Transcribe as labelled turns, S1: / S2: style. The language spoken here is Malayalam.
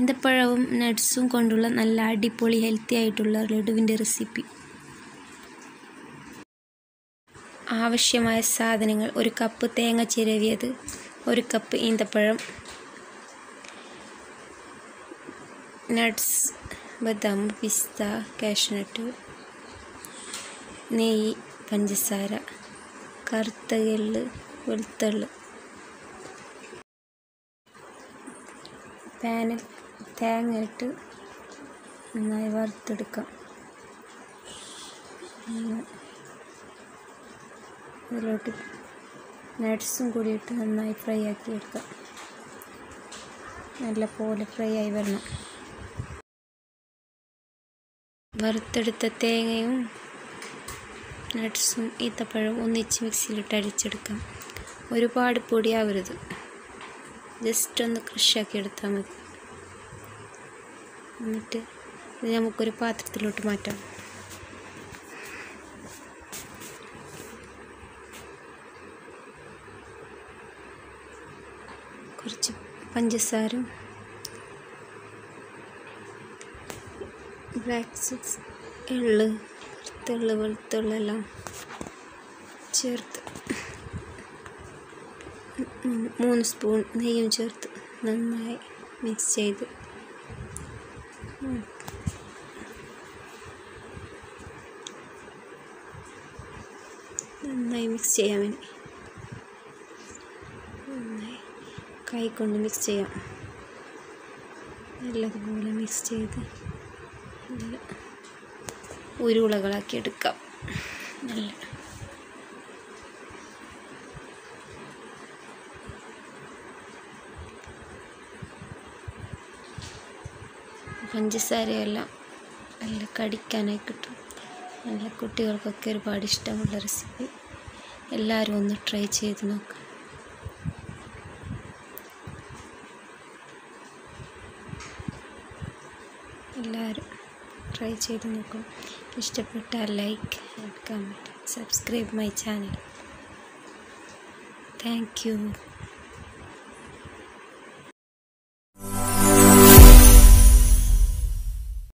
S1: ഈന്തപ്പഴവും നട്ട്സും കൊണ്ടുള്ള നല്ല അടിപൊളി ഹെൽത്തി ആയിട്ടുള്ള ലഡുവിൻ്റെ റെസിപ്പി ആവശ്യമായ സാധനങ്ങൾ ഒരു കപ്പ് തേങ്ങ ചിരവിയത് ഒരു കപ്പ് ഈന്തപ്പഴം നട്ട്സ് ബദാം പിസ്ത കാഷ്നട്ട് നെയ്യ് പഞ്ചസാര കറുത്ത എള്ള് വെളുത്തുള്ളി പാനിൽ തേങ്ങ ഇട്ട് നന്നായി വറുത്തെടുക്കാം അതിലോട്ട് നട്ട്സും കൂടി ഇട്ട് നന്നായി ഫ്രൈ ആക്കി എടുക്കാം നല്ല പോലെ ഫ്രൈ ആയി വരണം വറുത്തെടുത്ത തേങ്ങയും നട്ട്സും ഈത്തപ്പഴവും ഒന്നിച്ച് മിക്സിയിലിട്ട് അടിച്ചെടുക്കാം ഒരുപാട് പൊടിയാവരുത് ജസ്റ്റ് ഒന്ന് ക്രഷാക്കി എടുത്താൽ മതി എന്നിട്ട് ഇത് നമുക്കൊരു പാത്രത്തിലോട്ട് മാറ്റാം കുറച്ച് പഞ്ചസാര ബ്ലാക്ക് സിക്സ് എള്ള് വെളുത്തുള്ളി വെളുത്തുള്ളെല്ലാം ചേർത്ത് മൂന്ന് സ്പൂൺ നെയ്യും ചേർത്ത് നന്നായി മിക്സ് ചെയ്ത് നന്നായി മിക്സ് ചെയ്യാൻ വേണ്ടി നന്നായി കൈ കൊണ്ട് മിക്സ് ചെയ്യാം നല്ലതുപോലെ മിക്സ് ചെയ്ത് നല്ല ഉരുളകളാക്കി എടുക്കാം നല്ല പഞ്ചസാരയെല്ലാം നല്ല കടിക്കാനായി കിട്ടും നല്ല കുട്ടികൾക്കൊക്കെ ഒരുപാട് ഇഷ്ടമുള്ള റെസിപ്പി എല്ലാവരും ഒന്ന് ട്രൈ ചെയ്ത് നോക്കാം എല്ലാവരും ട്രൈ ചെയ്ത് നോക്കും ഇഷ്ടപ്പെട്ടാൽ like and comment subscribe my channel thank U